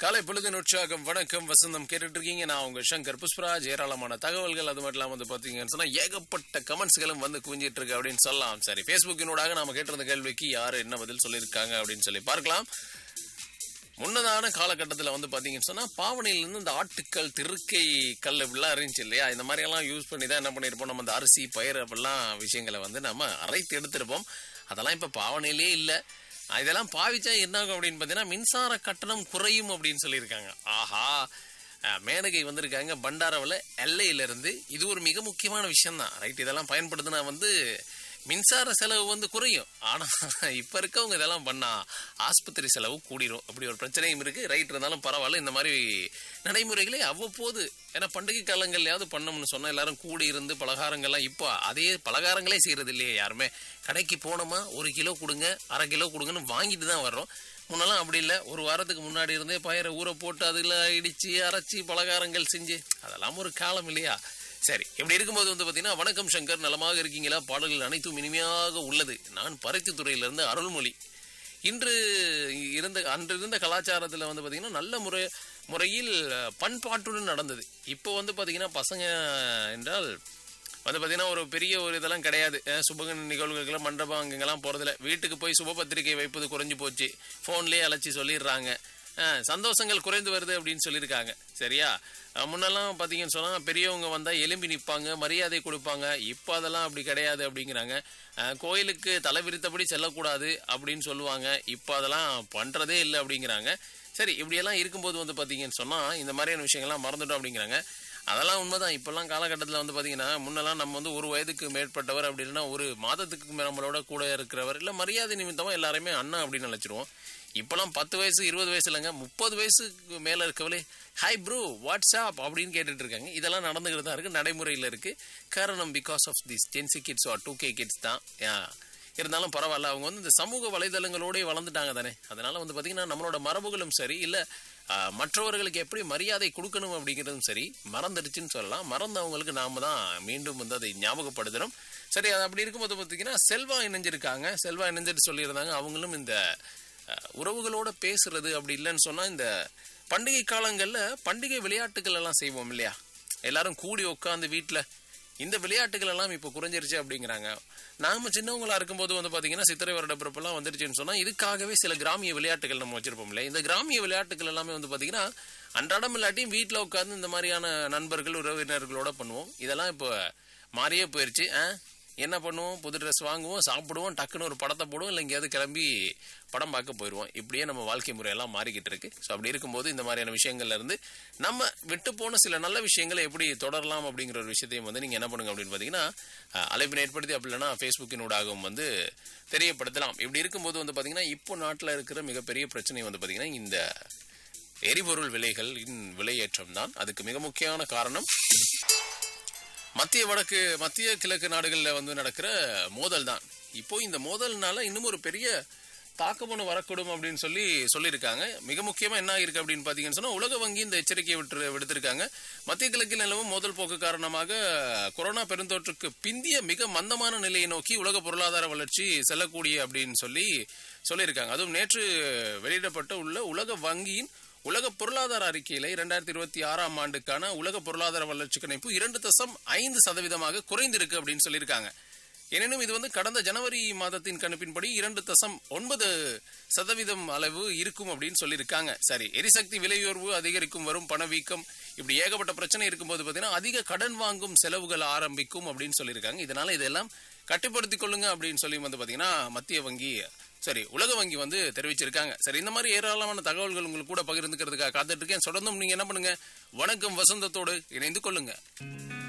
காலை பொழுதின் உற்சாகம் வணக்கம் வசந்தம் கேட்டுட்டு இருக்கீங்க நான் உங்க சங்கர் புஷ்பராஜ் ஏராளமான தகவல்கள் அது மட்டும் இல்லாம வந்து பாத்தீங்கன்னு சொன்னா ஏகப்பட்ட கமெண்ட்ஸ்களும் வந்து குவிஞ்சிட்டு இருக்கு அப்படின்னு சொல்லலாம் சரி ஃபேஸ்புக்கினூடாக நாம கேட்டிருந்த கேள்விக்கு யாரு என்ன பதில் சொல்லியிருக்காங்க அப்படின்னு சொல்லி பார்க்கலாம் முன்னதான காலகட்டத்தில் வந்து பார்த்தீங்கன்னு சொன்னால் பாவனையிலேருந்து இந்த ஆட்டுக்கல் திருக்கை கல் இப்படிலாம் இருந்துச்சு இல்லையா இந்த மாதிரி எல்லாம் யூஸ் பண்ணி தான் என்ன பண்ணியிருப்போம் நம்ம இந்த அரிசி பயிர் அப்படிலாம் விஷயங்களை வந்து நம்ம அரைத்து எடுத்திருப்போம் அதெல்லாம் இப்போ பாவனையிலே இல்லை இதெல்லாம் பாவிச்சா என்ன ஆகும் அப்படின்னு பார்த்தீங்கன்னா மின்சார கட்டணம் குறையும் அப்படின்னு சொல்லியிருக்காங்க ஆஹா அஹ், மேனகை வந்திருக்காங்க பண்டாராவில் எல்லையிலிருந்து இது ஒரு மிக முக்கியமான விஷயம் தான் ரைட் இதெல்லாம் பயன்படுத்தினா வந்து மின்சார செலவு வந்து குறையும் ஆனா இப்ப இருக்கவங்க இதெல்லாம் பண்ணா ஆஸ்பத்திரி செலவு கூடிரும் அப்படி ஒரு பிரச்சனையும் இருக்கு ரைட் இருந்தாலும் பரவாயில்ல இந்த மாதிரி நடைமுறைகளை அவ்வப்போது ஏன்னா பண்டிகை காலங்கள்லயாவது பண்ணோம்னு சொன்னா எல்லாரும் கூடி இருந்து பலகாரங்கள்லாம் இப்போ அதே பலகாரங்களே செய்யறது இல்லையே யாருமே கடைக்கு போனோமா ஒரு கிலோ கொடுங்க அரை கிலோ கொடுங்கன்னு வாங்கிட்டு தான் வர்றோம் முன்னெல்லாம் அப்படி இல்லை ஒரு வாரத்துக்கு முன்னாடி இருந்தே பயிரை ஊற போட்டு அதில் இடிச்சு அரைச்சி பலகாரங்கள் செஞ்சு அதெல்லாம் ஒரு காலம் இல்லையா சரி இப்படி இருக்கும்போது வந்து பார்த்தீங்கன்னா வணக்கம் சங்கர் நலமாக இருக்கீங்களா பாடல்கள் அனைத்தும் இனிமையாக உள்ளது நான் பருத்தித்துறையிலிருந்து அருள்மொழி இன்று இருந்த அன்று இருந்த கலாச்சாரத்தில் வந்து பார்த்தீங்கன்னா நல்ல முறை முறையில் பண்பாட்டுடன் நடந்தது இப்போ வந்து பார்த்தீங்கன்னா பசங்க என்றால் வந்து பார்த்தீங்கன்னா ஒரு பெரிய ஒரு இதெல்லாம் கிடையாது அஹ் சுப நிகழ்வுகளுக்கு மண்டபம் அங்கெல்லாம் போகிறதில்ல வீட்டுக்கு போய் சுப பத்திரிகை வைப்பது குறைஞ்சு போச்சு ஃபோன்லேயே அழைச்சி சொல்லிடுறாங்க அஹ் சந்தோஷங்கள் குறைந்து வருது அப்படின்னு சொல்லியிருக்காங்க சரியா அஹ் முன்னெல்லாம் பார்த்தீங்கன்னு சொன்னால் பெரியவங்க வந்தால் எலும்பி நிற்பாங்க மரியாதை கொடுப்பாங்க இப்போ அதெல்லாம் அப்படி கிடையாது அப்படிங்கிறாங்க அஹ் கோயிலுக்கு தலை விரித்தபடி செல்லக்கூடாது அப்படின்னு சொல்லுவாங்க இப்போ அதெல்லாம் பண்ணுறதே இல்லை அப்படிங்கிறாங்க சரி இப்படியெல்லாம் இருக்கும்போது வந்து பார்த்தீங்கன்னு சொன்னால் இந்த மாதிரியான விஷயங்கள்லாம் மறந்துட்டோம் அப்படிங்கிறாங்க அதெல்லாம் உண்மைதான் இப்போல்லாம் காலகட்டத்தில் வந்து பார்த்தீங்கன்னா முன்னெல்லாம் நம்ம வந்து ஒரு வயதுக்கு மேற்பட்டவர் அப்படி இல்லைன்னா ஒரு மாதத்துக்கு மே- நம்மளோட கூட இருக்கிறவர் இல்லை மரியாதை நிமித்தமாக எல்லாருமே அண்ணா அப்படின்னு நினச்சிருவோம் இப்போலாம் பத்து வயசு இருபது வயசு இல்லைங்க முப்பது வயசுக்கு மேலே இருக்கவளே ஹாய் ப்ரோ வாட்ஸ்அப் அப்படின்னு கேட்டுட்டு இருக்காங்க இதெல்லாம் நடந்துக்கிட்டு தான் இருக்குது நடைமுறையில் இருக்குது காரணம் because of this Gen Z kids are two K kids தான் Yeah. இருந்தாலும் பரவாயில்ல அவங்க வந்து இந்த சமூக வலைதளங்களோடய வளர்ந்துட்டாங்க தானே அதனால வந்து பார்த்தீங்கன்னா நம்மளோட மரபுகளும் சரி இல்லை மற்றவர்களுக்கு எப்படி மரியாதை கொடுக்கணும் அப்படிங்கிறதும் சரி மறந்துடுச்சுன்னு சொல்லலாம் மறந்தவங்களுக்கு நாம தான் மீண்டும் வந்து அதை ஞாபகப்படுத்துகிறோம் சரி அது அப்படி இருக்கும்போது பார்த்தீங்கன்னா செல்வா இணைஞ்சிருக்காங்க செல்வா இணைஞ்சிட்டு சொல்லியிருந்தாங்க அவங்களும் இந்த அஹ், உறவுகளோட பேசுறது அப்படி இல்லைன்னு சொன்னால் இந்த பண்டிகை காலங்களில் பண்டிகை விளையாட்டுகள் எல்லாம் செய்வோம் இல்லையா எல்லாரும் கூடி உட்காந்து வீட்டில் இந்த விளையாட்டுகள் எல்லாம் இப்போ குறைஞ்சிருச்சு அப்படிங்கிறாங்க நாம சின்னவங்களா இருக்கும்போது வந்து பாத்தீங்கன்னா சித்திரை வருட பிறப்பெல்லாம் வந்துருச்சுன்னு சொன்னா இதுக்காகவே சில கிராமிய விளையாட்டுகள் நம்ம வச்சிருப்போம் இல்லையா இந்த கிராமிய விளையாட்டுகள் எல்லாமே வந்து பாத்தீங்கன்னா அன்றாடம் இல்லாட்டியும் வீட்டில் உட்கார்ந்து இந்த மாதிரியான நண்பர்கள் உறவினர்களோட பண்ணுவோம் இதெல்லாம் இப்போ மாறியே போயிருச்சு ஆ? என்ன பண்ணுவோம் புது ட்ரெஸ் வாங்குவோம் சாப்பிடுவோம் டக்குன்னு ஒரு படத்தை போடுவோம் இல்லை எங்கேயாவது கிளம்பி படம் பார்க்க போயிடுவோம் இப்படியே நம்ம வாழ்க்கை முறையெல்லாம் மாறிக்கிட்டு இருக்கு ஸோ அப்படி இருக்கும்போது இந்த மாதிரியான விஷயங்கள்ல இருந்து நம்ம விட்டு போன சில நல்ல விஷயங்களை எப்படி தொடரலாம் அப்படிங்கிற ஒரு விஷயத்தையும் வந்து நீங்கள் என்ன பண்ணுங்க அப்படின்னு பார்த்தீங்கன்னா அஹ், அழைப்பினை ஏற்படுத்தி அப்படி இல்லைன்னா ஃபேஸ்புக்கினூடாகவும் வந்து தெரியப்படுத்தலாம் இப்படி இருக்கும்போது வந்து பார்த்தீங்கன்னா இப்போ நாட்டில் இருக்கிற மிகப்பெரிய பிரச்சனை வந்து பார்த்தீங்கன்னா இந்த எரிபொருள் விலைகளின் விலையேற்றம் தான் அதுக்கு மிக முக்கியமான காரணம் மத்திய வடக்கு மத்திய கிழக்கு நாடுகளில் வந்து நடக்கிற மோதல் தான் இப்போ இந்த மோதல்னால இன்னும் ஒரு பெரிய தாக்கம் ஒன்று வரக்கூடும் அப்படின்னு சொல்லி சொல்லியிருக்காங்க மிக முக்கியமாக என்ன இருக்கு அப்படின்னு பார்த்தீங்கன்னு சொன்னால் உலக வங்கி இந்த எச்சரிக்கையை விட்டு விடுத்திருக்காங்க மத்திய கிழக்கில் நிலவும் மோதல் போக்கு காரணமாக கொரோனா பெருந்தொற்றுக்கு பிந்திய மிக மந்தமான நிலையை நோக்கி உலக பொருளாதார வளர்ச்சி செல்லக்கூடிய அப்படின்னு சொல்லி சொல்லியிருக்காங்க அதுவும் நேற்று வெளியிடப்பட்ட உள்ள உலக வங்கியின் உலக பொருளாதார அறிக்கையில இரண்டாயிரத்தி இருபத்தி ஆறாம் ஆண்டுக்கான உலக பொருளாதார வளர்ச்சி கணிப்பு இரண்டு தசம் ஐந்து சதவீதமாக குறைந்திருக்கு அப்படின்னு சொல்லியிருக்காங்க எனினும் இது வந்து கடந்த ஜனவரி மாதத்தின் கணிப்பின்படி இரண்டு தசம் ஒன்பது சதவீதம் அளவு இருக்கும் அப்படின்னு சொல்லியிருக்காங்க சரி எரிசக்தி விலையுயர்வு அதிகரிக்கும் வரும் பணவீக்கம் இப்படி ஏகப்பட்ட பிரச்சனை இருக்கும்போது பார்த்தீங்கன்னா அதிக கடன் வாங்கும் செலவுகள் ஆரம்பிக்கும் அப்படின்னு சொல்லியிருக்காங்க இதனால இதெல்லாம் கட்டுப்படுத்திக் கொள்ளுங்க அப்படின்னு சொல்லி வந்து பார்த்தீங்கன்னா மத்திய வங்கி சரி உலக வங்கி வந்து தெரிவிச்சிருக்காங்க சரி இந்த மாதிரி ஏராளமான தகவல்கள் உங்களுக்கு கூட பகிர்ந்துக்கிறதுக்காக காத்துட்டு இருக்கேன் தொடர்ந்தும் நீங்க என்ன பண்ணுங்க வணக்கம் வசந்தத்தோடு இணைந்து கொள்ளுங்க